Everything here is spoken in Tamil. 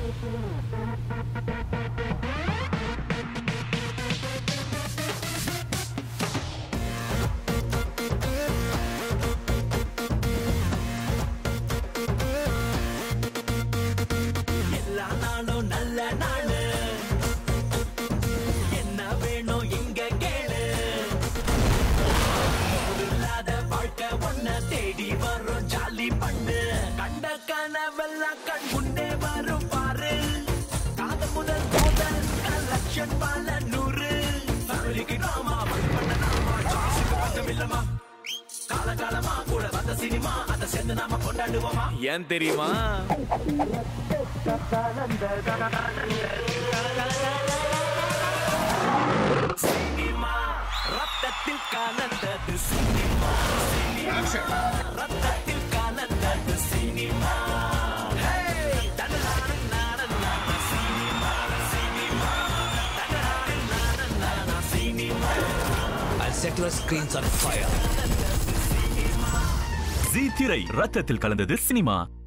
எல்லா நாளும் நல்ல நாளு என்ன வேணும் இங்க கேளு இல்லாத வாழ்க்கை ஒன்ன தேடி வரும் ஜாலி பண்ணு கண்ட கனவெல்லாம் கண் முன்னே வரும் பாரு காதல் முதல் முதல் கலெக்ஷன் பல நூறு ஃபேமிலிக்கு ட்ராமா பண்ண நாமா ஜாஸுக்கு பக்கம் இல்லமா காலகாலமா கூட வந்த சினிமா அதை சேர்ந்து நாம கொண்டாடுவோமா ஏன் தெரியுமா சினிமா ரத்தத்தில் கலந்தது சினிமா சினிமா ரத்தத்தில் கலந்தது சினிமா Hey! தனலான நான சினிமா சினிமா தனலான நான cinema I'll set your screens on fire. Zee Thirai ரத்தத்தில் கலந்தது சினிமா